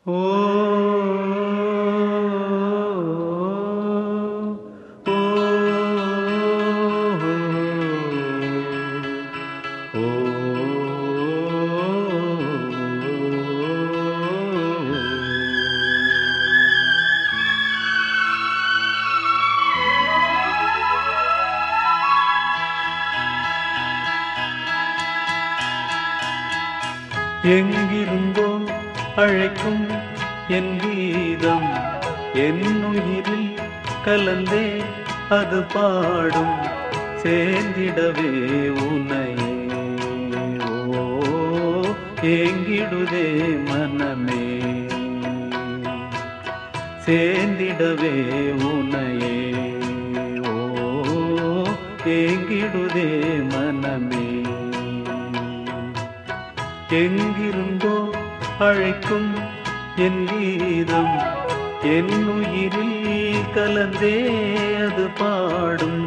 ஓ ஓ எங்கிருந்தோ அழைக்கும் என் கீதம் என் உயிரில் கலந்தே அது பாடும் சேர்ந்திடவே உனையே ஓ ஏங்கிடுதே மனமே சேர்ந்திடவே உனையே ஓ ஏங்கிடுதே மனமே எங்கிருந்தோ அழைக்கும் என் கீதம் என் உயிரில் கலந்தே அது பாடும்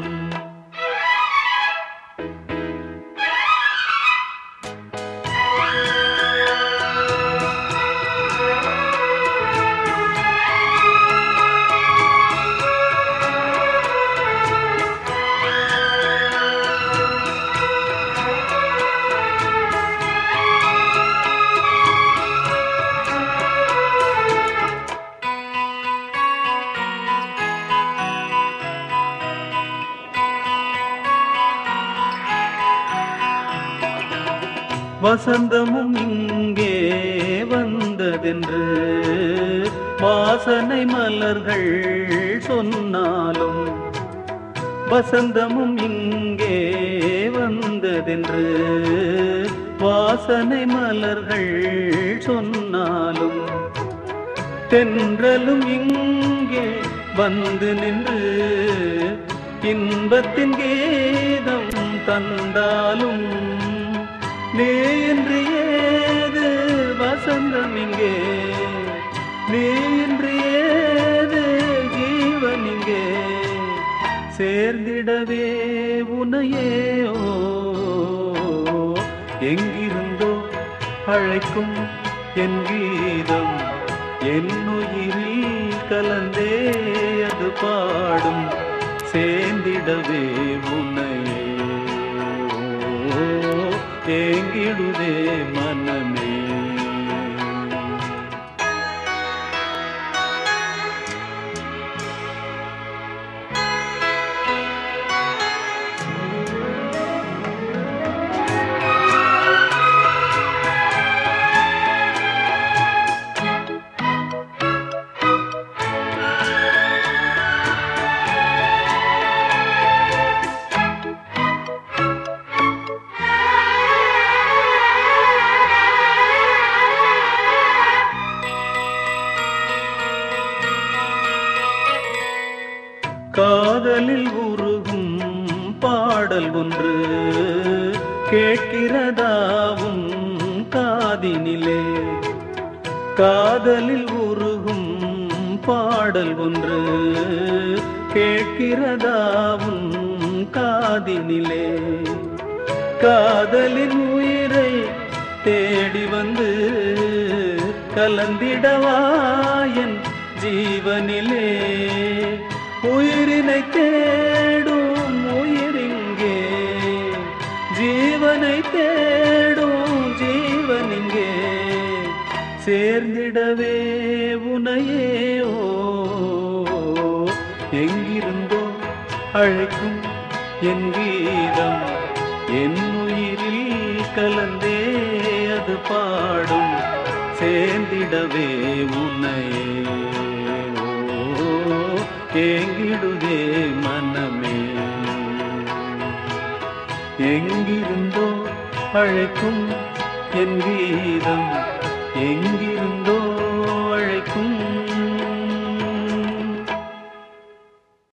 வசந்தமும் இங்கே வந்ததென்று வாசனை மலர்கள் சொன்னாலும் வசந்தமும் இங்கே வந்ததென்று வாசனை மலர்கள் சொன்னாலும் தென்றலும் இங்கே வந்து நின்று இன்பத்தின் கீதம் தந்தாலும் நீ இன்று ஏது வசந்தம் இங்கே நீ இன்று ஏது ஜீவன் இங்கே சேர்ந்திடவே உனையே ஓ எங்கிருந்தோ அழைக்கும் என் கீதம் என் உயிரில் கலந்தே அது பாடும் சேர்ந்திடவே உனையே ஓ ஏங்கிடுதே மனமே காதலில் உருகும் பாடல் ஒன்று கேட்கிறதாவும் காதினிலே காதலில் உருகும் பாடல் ஒன்று கேட்கிறதாவும் காதினிலே காதலின் உயிரை தேடி வந்து கலந்திடவாயன் ஜீவனிலே உயிரினை தேடும் உயிரிங்கே ஜீவனை தேடும் ஜீவனிங்கே சேர்ந்திடவே உனையே ஓ எங்கிருந்தோ அழைக்கும் என் கீதம் என் உயிரில் கலந்தே அது பாடும் சேர்ந்திடவே உன்னையே ஓ ஏங்கிடுதே மனமே எங்கிருந்தோ அழைக்கும் என் கீதம் எங்கிருந்தோ